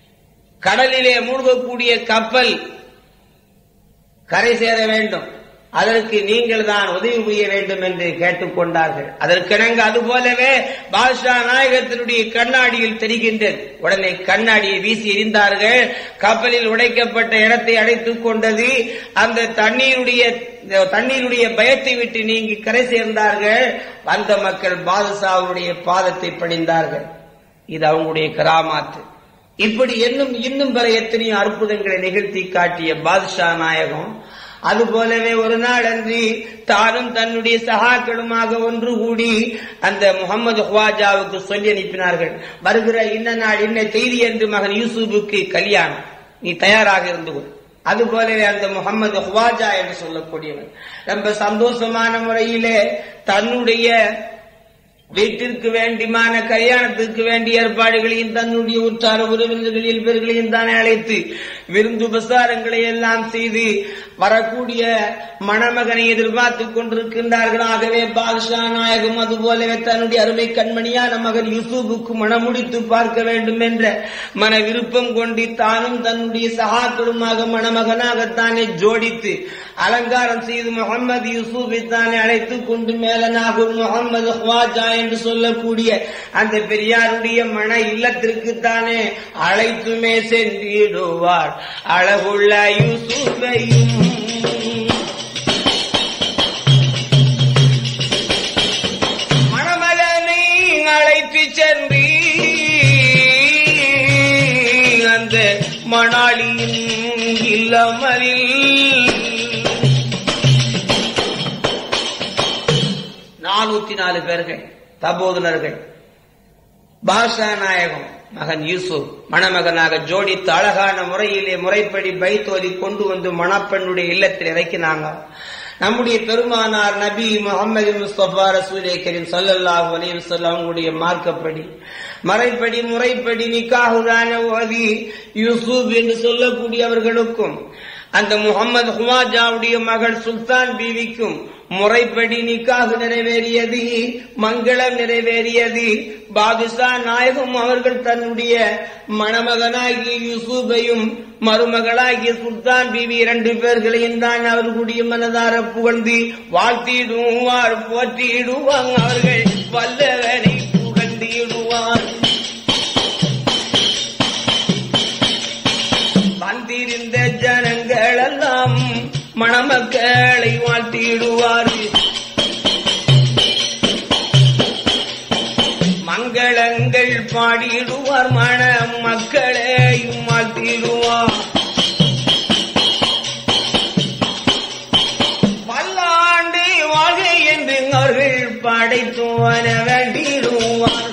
கடலிலே மூழ்கக்கூடிய கப்பல் கரை சேர வேண்டும் அதற்கு நீங்கள் தான் உதவி புரிய வேண்டும் என்று கேட்டுக்கொண்டார்கள் அதற்கிணங்க அது போலவே பாதுஷா நாயகத்தினுடைய கண்ணாடியில் தெரிகின்றது உடனே கண்ணாடியை வீசி எறிந்தார்கள் கப்பலில் உடைக்கப்பட்ட இடத்தை அடைத்துக் கொண்டது அந்த தண்ணீருடைய தண்ணீருடைய பயத்தை விட்டு நீங்கி கரை சேர்ந்தார்கள் வந்த மக்கள் பாதுஷாவுடைய பாதத்தை பணிந்தார்கள் இது அவங்களுடைய கராமாத்து இப்படி இன்னும் இன்னும் பல எத்தனையோ அற்புதங்களை நிகழ்த்தி காட்டிய பாதுஷா நாயகம் அது போலவே ஒரு நாள் அன்று தானும் தன்னுடைய சகாக்களுமாக ஒன்று கூடி அந்த முகமது ஹுவாஜாவுக்கு சொல்லி அனுப்பினார்கள் வருகிற இன்ன நாள் இன்ன செய்தி என்று மகன் யூசுஃபுக்கு கல்யாணம் நீ தயாராக இருந்து கொள் அது போலவே அந்த முகமது ஹுவாஜா என்று சொல்லக்கூடியவர் ரொம்ப சந்தோஷமான முறையிலே தன்னுடைய வீட்டிற்கு வேண்டிமான கல்யாணத்திற்கு வேண்டிய ஏற்பாடுகளையும் தன்னுடைய உற்றார உறவினர்களில் இவர்களையும் தானே அழைத்து விருந்து உபசாரங்களை எல்லாம் செய்து வரக்கூடிய மணமகனை எதிர்பார்த்துக் கொண்டிருக்கின்றார்கள் ஆகவே பாதுஷா நாயகம் அது போலவே தன்னுடைய அருமை கண்மணியான மகன் யூசுஃபுக்கு மணமுடித்து பார்க்க வேண்டும் என்ற மன விருப்பம் கொண்டு தானும் தன்னுடைய சகாக்களுமாக மணமகனாகத்தானே ஜோடித்து அலங்காரம் செய்து முகமது யூசுஃபை தானே அழைத்துக் கொண்டு மேலனாகும் முகமது ஹ்வாஜா என்று சொல்லக்கூடிய அந்த பெரியாருடைய மன இல்லத்திற்கு தானே அழைத்துமே சென்றிடுவார் அழகுள்ள யூசுஃபையும் மணமகனை அழைத்து சென்று அந்த மணாளியின் இல்லமரில் நானூத்தி நாலு பேர்கள் தபோதனர்கள் பாஷா நாயகம் மகன் யூசுப் மணமகனாக ஜோடித்து அழகான முறையிலே முறைப்படி பைத்தோதி கொண்டு வந்து மணப்பெண்ணுடைய இல்லத்தில் இறக்கினாங்க நம்முடைய பெருமானார் நபி முகமது முஸ்தபா ரசூலே கரீம் சல்லல்லாஹு அலைஹி வஸல்லம் அவங்களுடைய மார்க்கப்படி மறைப்படி முறைப்படி நிக்காஹுதான ஓதி யூசுப் என்று சொல்லக்கூடியவர்களுக்கும் அந்த முகமது ஹுவாஜாவுடைய மகள் சுல்தான் பீவிக்கும் முறைப்படி நிக்காக நிறைவேறியது மங்களம் நிறைவேறியது பாதுஷா நாயகம் அவர்கள் தன்னுடைய மணமகனாகிய யூசுபையும் மருமகளாகிய சுல்தான் பீவி இரண்டு பேர்களையும் தான் அவர்களுடைய மனதார புகழ்ந்து வாழ்த்திடுவார் போற்றிடுவாங்க அவர்கள் வல்லவனை புகழ்ந்திடுவார் வந்திருந்த ஜனங்கள் எல்லாம் மணமக்களை வாழ்த்திடுவார் மங்களங்கள் பாடிடுவார் மண மக்களையும் வாழ்த்திடுவார் பல்லாண்டு வாழ்கை என்று அவர்கள் படைத்து வர வேண்டிடுவார்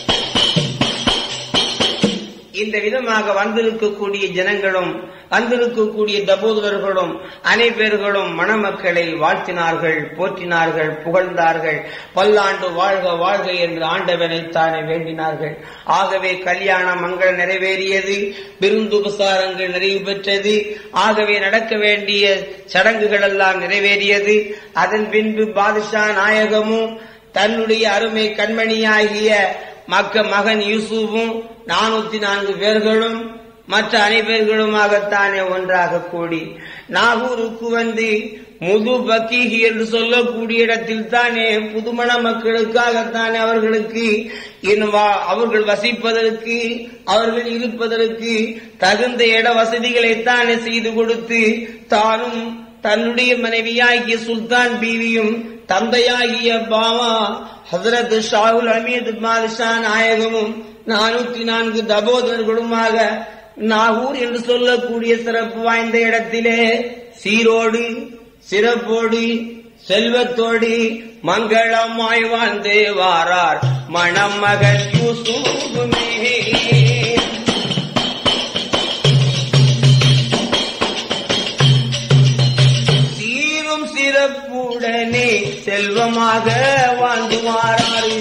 இந்த விதமாக வந்திருக்கக்கூடிய ஜனங்களும் வந்திருக்கக்கூடிய தபோதரர்களும் அனைவர்களும் மணமக்களை வாழ்த்தினார்கள் போற்றினார்கள் புகழ்ந்தார்கள் பல்லாண்டு வாழ்க வாழ்க என்று ஆண்டவனைத்தானே வேண்டினார்கள் ஆகவே கல்யாண மங்கள நிறைவேறியது விருந்துபசாரங்கள் நிறைவு பெற்றது ஆகவே நடக்க வேண்டிய சடங்குகள் எல்லாம் நிறைவேறியது அதன் பின்பு பாதுஷா நாயகமும் தன்னுடைய அருமை கண்மணியாகிய மக்க மகன் யூசுஃபும் நானூத்தி நான்கு பேர்களும் மற்ற அனைவர்களுமாகத்தானே ஒன்றாக கூடி நாகூருக்கு வந்து முது பக்கீகி என்று சொல்லக்கூடிய இடத்தில் தானே புதுமண மக்களுக்காகத்தானே அவர்களுக்கு இன்னும் வா- அவர்கள் வசிப்பதற்கு அவர்கள் இருப்பதற்கு தகுந்த இட வசதிகளைத்தானே செய்து கொடுத்து தானும் தன்னுடைய மனைவியாகிய சுல்தான் பீவியும் தந்தையாகிய பாவா ஹசரத் ஷாகுல் அமீத் பாதுஷா நாயகமும் நானூத்தி நான்கு தபோதர்களுமாக நாகூர் என்று சொல்லக்கூடிய சிறப்பு வாய்ந்த இடத்திலே சீரோடு சிறப்போடு செல்வத்தோடு மங்களமாய் வாழ்ந்து வாரார் மணமகன் யூசுஃபுமே சீரும் சிறப்புடனே செல்வமாக வாழ்ந்து வாராரு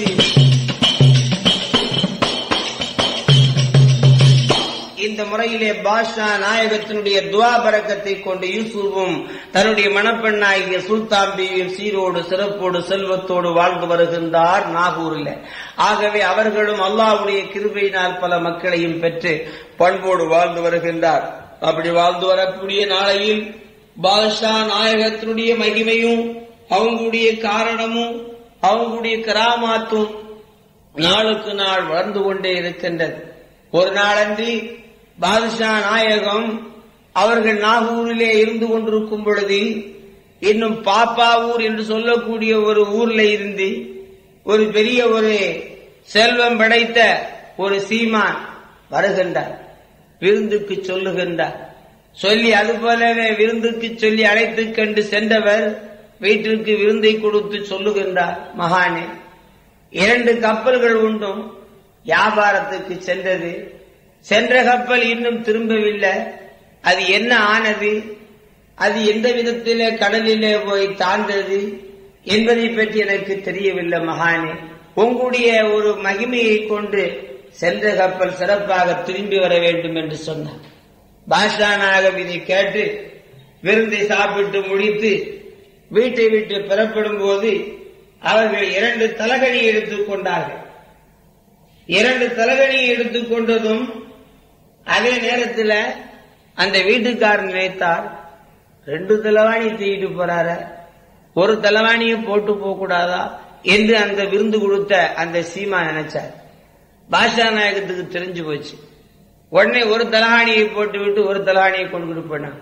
இந்த முறையிலே பாஷா நாயகத்தினுடைய துவா பரக்கத்தை கொண்டு யூசுஃபும் தன்னுடைய மணப்பெண்ணாகிய சுல்தான் பீவியும் சீரோடு சிறப்போடு செல்வத்தோடு வாழ்ந்து வருகின்றார் நாகூரில் ஆகவே அவர்களும் அல்லாஹ்வுடைய கிருபையினால் பல மக்களையும் பெற்று பண்போடு வாழ்ந்து வருகின்றார் அப்படி வாழ்ந்து வரக்கூடிய நாளையில் பாதுஷா நாயகத்தினுடைய மகிமையும் அவங்களுடைய காரணமும் அவங்களுடைய கராமாத்தும் நாளுக்கு நாள் வளர்ந்து கொண்டே இருக்கின்றது ஒரு நாளன்றி பாதுஷா நாயகம் அவர்கள் நாகூரிலே இருந்து கொண்டிருக்கும் பொழுது இன்னும் பாப்பாவூர் என்று சொல்லக்கூடிய ஒரு ஊர்ல இருந்து ஒரு பெரிய ஒரு செல்வம் படைத்த ஒரு சீமான் வருகின்றார் விருந்துக்கு சொல்லுகின்றார் சொல்லி அது போலவே விருந்துக்கு சொல்லி அழைத்துக் கண்டு சென்றவர் வீட்டிற்கு விருந்தை கொடுத்து சொல்லுகின்றார் மகானே இரண்டு கப்பல்கள் உண்டும் வியாபாரத்துக்கு சென்றது சென்ற கப்பல் இன்னும் திரும்பவில்லை அது என்ன ஆனது அது எந்த விதத்திலே கடலிலே போய் தாழ்ந்தது என்பதை பற்றி எனக்கு தெரியவில்லை மகானே உங்களுடைய ஒரு மகிமையை கொண்டு சென்ற கப்பல் சிறப்பாக திரும்பி வர வேண்டும் என்று சொன்னார் பாஷா நாயகம் இதை கேட்டு விருந்தை சாப்பிட்டு முடித்து வீட்டை விட்டு பெறப்படும் போது அவர்கள் இரண்டு தலகணி எடுத்துக் கொண்டார்கள் இரண்டு தலகணியை எடுத்துக்கொண்டதும் அதே நேரத்தில் அந்த வீட்டுக்காரர் நினைத்தார் ரெண்டு தலைவாணி தூக்கிட்டு போறார ஒரு தலைவாணியை போட்டு போக கூடாதா என்று அந்த விருந்து கொடுத்த அந்த சீமா நினைச்சார் பாஷா நாயகத்துக்கு தெரிஞ்சு போச்சு உடனே ஒரு தலகாணியை போட்டு விட்டு ஒரு தலகாணியை கொண்டு போனான்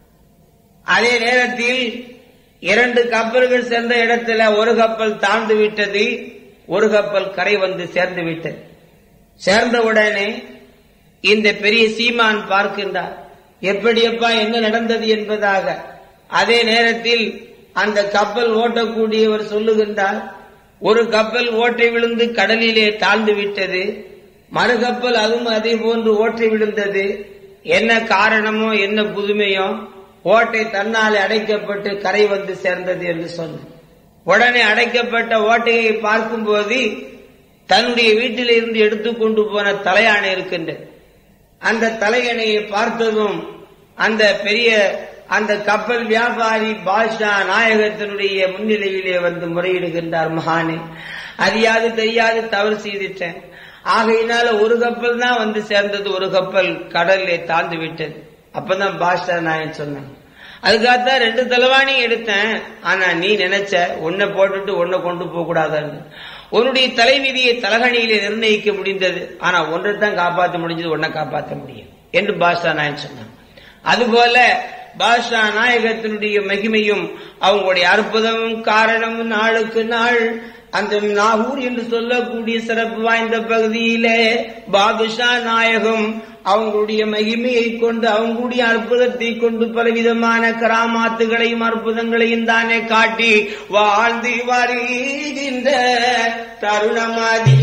அதே நேரத்தில் இரண்டு கப்பல்கள் சேர்ந்த இடத்துல ஒரு கப்பல் தாழ்ந்து விட்டது ஒரு கப்பல் கரை வந்து சேர்ந்து விட்டது சேர்ந்த உடனே இந்த பெரிய சீமான் பார்க்கின்றார் எப்படியப்பா என்ன நடந்தது என்பதாக அதே நேரத்தில் அந்த கப்பல் ஓட்டக்கூடியவர் சொல்லுகின்றார் ஒரு கப்பல் ஓட்டை விழுந்து கடலிலே தாழ்ந்து விட்டது மறு கப்பல் அதுவும் அதே போன்று ஓட்டை விழுந்தது என்ன காரணமோ என்ன புதுமையோ ஓட்டை தன்னால் அடைக்கப்பட்டு கரை வந்து சேர்ந்தது என்று சொன்ன உடனே அடைக்கப்பட்ட ஓட்டையை பார்க்கும்போது தன்னுடைய வீட்டில் இருந்து எடுத்துக்கொண்டு போன தலையாணை இருக்கின்றது அந்த தலையணையை பார்த்ததும் அந்த பெரிய அந்த கப்பல் வியாபாரி பாஷா நாயகத்தினுடைய முன்னிலையிலே வந்து முறையிடுகின்றார் மகானே அறியாது தெரியாது தவறு செய்துட்டேன் ஆகையினால ஒரு கப்பல் தான் வந்து சேர்ந்தது ஒரு கப்பல் கடல்ல தாழ்ந்து விட்டது அப்பதான் பாஷா நாயன் சொன்னாங்க அதுக்காகத்தான் ரெண்டு தலைவாணி எடுத்தேன் ஆனா நீ நினைச்ச ஒன்ன போட்டுட்டு ஒன்ன கொண்டு போக கூடாதுன்னு உன்னுடைய தலைவிதியை தலகணியிலே நிர்ணயிக்க முடிந்தது ஆனா ஒன்றை தான் காப்பாற்ற முடிஞ்சது ஒன்ன காப்பாற்ற முடியும் என்று பாஷா நாயன் சொன்னான் அதுபோல பாஷா நாயகத்தினுடைய மகிமையும் அவங்களுடைய அற்புதமும் காரணமும் நாளுக்கு நாள் அந்த நாகூர் என்று சொல்லக்கூடிய சிறப்பு வாய்ந்த பகுதியிலே பாதுஷா நாயகம் அவங்களுடைய மகிமையை கொண்டு அவங்களுடைய அற்புதத்தை கொண்டு பலவிதமான கராமாத்துகளையும் அற்புதங்களையும் தானே காட்டி வாழ்ந்து வருகின்ற தருணமாதி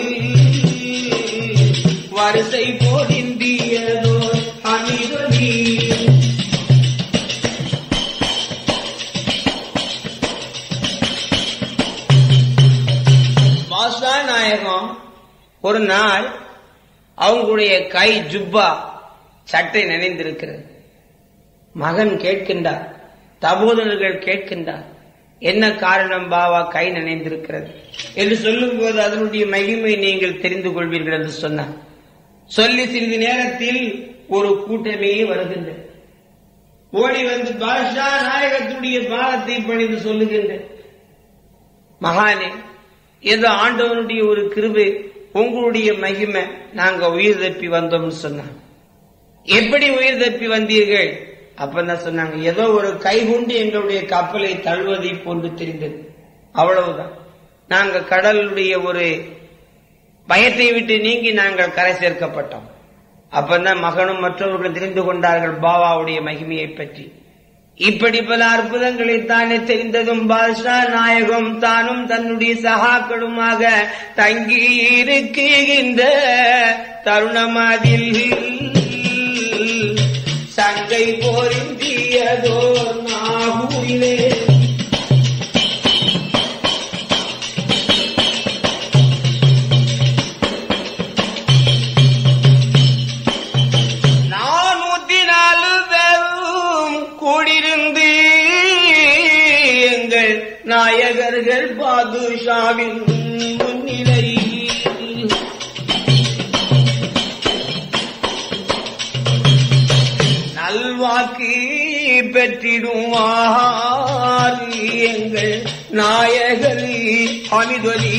வரிசை போடிந்தியதோ அணிதொலி பாஷா நாயகம் ஒரு நாள் அவங்களுடைய கை ஜுப்பா சட்டை நினைந்திருக்கிறது மகன் கேட்கின்றார் தபோதனர்கள் கேட்கின்றார் என்ன காரணம் பாவா கை நினைந்திருக்கிறது என்று சொல்லும் போது அதனுடைய மகிமை நீங்கள் தெரிந்து கொள்வீர்கள் என்று சொன்னார் சொல்லி சிறிது நேரத்தில் ஒரு கூட்டமே வருகின்றது ஓடி வந்து பாஷா நாயகத்துடைய பாலத்தை பணிந்து சொல்லுகின்ற மகானே ஏதோ ஆண்டவனுடைய ஒரு கிருபை உங்களுடைய மகிமை நாங்க உயிர் தப்பி வந்தோம்னு சொன்னாங்க எப்படி உயிர் தப்பி வந்தீர்கள் அப்பதான் சொன்னாங்க ஏதோ ஒரு கைகுண்டு எங்களுடைய கப்பலை தழுவதை போன்று தெரிந்தது அவ்வளவுதான் நாங்க கடலுடைய ஒரு பயத்தை விட்டு நீங்கி நாங்கள் கரை சேர்க்கப்பட்டோம் அப்பதான் மகனும் மற்றவர்களும் தெரிந்து கொண்டார்கள் பாபாவுடைய மகிமையை பற்றி இப்படி பல அற்புதங்களை தானே தெரிந்ததும் பாஷா நாயகம் தானும் தன்னுடைய சகாக்களுமாக தங்கி இருக்கின்ற தருணமதில் சங்கை போரிந்தியதோ நாகூரிலே நானூத்தி நாலு பேரும் கூடியிருந்து எங்கள் நாயகர்கள் பாதுஷாவின் முன்னிலையில் நல்வாக்கு பெற்றிடுவார் எங்கள் நாயகர் அமிதொலி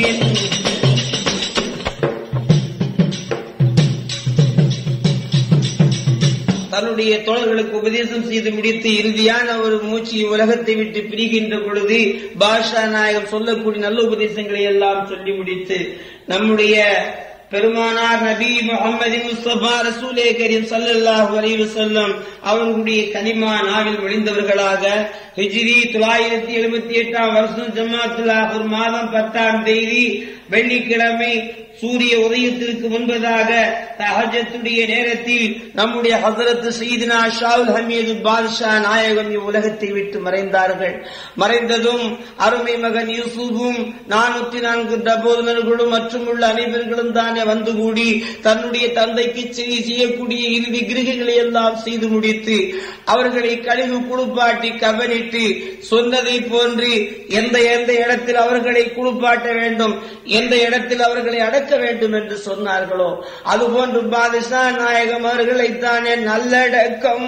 தன்னுடைய தோழர்களுக்கு உபதேசம் செய்து முடித்து இறுதியான ஒரு மூச்சு உலகத்தை விட்டு பிரிகின்ற பொழுது பாஷா நாயகம் சொல்லக்கூடிய நல்ல உபதேசங்களை எல்லாம் சொல்லி முடித்து நம்முடைய பெருமானார் நபி முகமது முஸ்தபா ரசூலே கரீம் சல்லல்லாஹு அலைஹி வஸல்லம் அவர்களுடைய கனிமா நாவில் விழிந்தவர்களாக ஹிஜ்ரி தொள்ளாயிரத்தி எழுபத்தி எட்டாம் வருஷம் ஜமாத்துல் ஆஹர் மாதம் பத்தாம் தேதி வெள்ளிக்கிழமை சூரிய உதயத்திற்கு முன்பதாக தஹஜத்துடைய நேரத்தில் நம்முடைய ஹசரத் சீதினா ஷாவுல் ஹமீது பாதுஷா நாயகம் இவ்வுலகத்தை விட்டு மறைந்தார்கள் மறைந்ததும் அருமை மகன் யூசுஃபும் நானூத்தி நான்கு டபோதனர்களும் மற்றும் உள்ள அனைவர்களும் தானே வந்து கூடி தன்னுடைய தந்தைக்கு செய்தி செய்யக்கூடிய இறுதி கிரகங்களை எல்லாம் செய்து முடித்து அவர்களை கழிவு குளிப்பாட்டி கவனிட்டு சொன்னதை போன்று எந்த எந்த இடத்தில் அவர்களை குளிப்பாட்ட வேண்டும் எந்த இடத்தில் அவர்களை அடக்க வேண்டும் என்று சொன்னார்களோ அதுபோன்று பாதுஷா நாயகம் அவர்களை தானே நல்லடக்கம்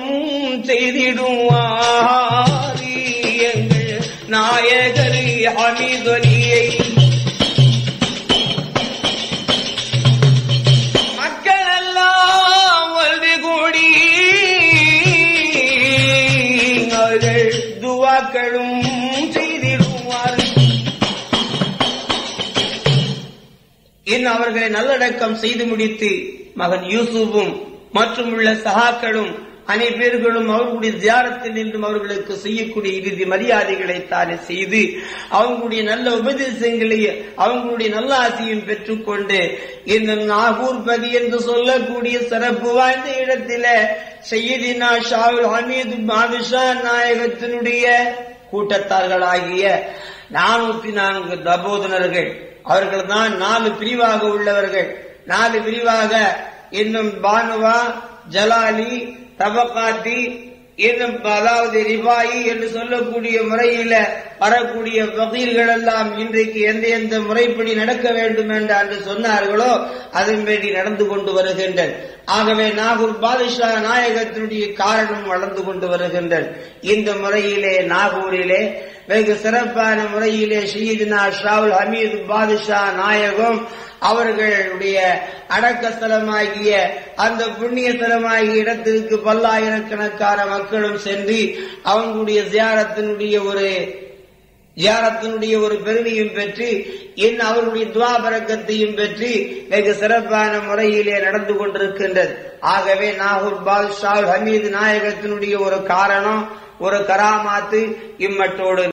செய்திடுவார் எங்கள் நாயகர் ஹமீதொலியை மக்கள் எல்லாம் வந்து கூடி அவர்கள் துவாக்களும் செய்திடுவார்கள் இன்னும் அவர்களை நல்லடக்கம் செய்து முடித்து மகன் யூசுஃபும் மற்றும் உள்ள சகாக்களும் அனைவர்களும் அவர்களுடைய தியானத்தில் நின்றும் அவர்களுக்கு செய்யக்கூடிய இறுதி மரியாதைகளை தானே செய்து அவங்களுடைய நல்ல உபதேசங்களை அவங்களுடைய நல்ல ஆசையும் பெற்றுக்கொண்டு இந்த நாகூர் பதி என்று சொல்லக்கூடிய சிறப்பு வாய்ந்த இடத்தில செய்யதினா ஷாவுல் ஹமீது பாதுஷா நாயகத்தினுடைய கூட்டத்தார்களாகிய நானூத்தி நான்கு தபோதனர்கள் அவர்கள் தான் நாலு பிரிவாக உள்ளவர்கள் நாலு பிரிவாக இன்னும் பானுவா ஜலாலி தபகாத்தி இன்னும் அதாவது ரிபாயி என்று சொல்லக்கூடிய முறையில வரக்கூடிய வகீல்கள் எல்லாம் இன்றைக்கு எந்த எந்த முறைப்படி நடக்க வேண்டும் என்று அன்று சொன்னார்களோ அதன்படி நடந்து கொண்டு வருகின்றன ஆகவே நாகூர் பாதுஷா நாயகத்தினுடைய காரணம் வளர்ந்து கொண்டு வருகின்றன இந்த முறையிலே நாகூரிலே வெகு சிறப்பான முறையிலே ஷீதுனா ஷாவுல் ஹமீது பாதுஷா நாயகம் அவர்களுடைய அடக்க ஸ்தலமாகிய அந்த புண்ணிய ஸ்தலமாகிய இடத்திற்கு பல்லாயிரக்கணக்கான மக்களும் சென்று அவங்களுடைய ஜியாரத்தினுடைய ஒரு ஜியாரத்தினுடைய ஒரு பெருமையும் பெற்று என் அவருடைய துவாபரக்கத்தையும் பெற்று வெகு சிறப்பான முறையிலே நடந்து கொண்டிருக்கின்றது ஆகவே நாகூர் பால் ஷால் ஹமீது நாயகத்தினுடைய ஒரு காரணம் ஒரு கராமாத்து இம்மட்டோடு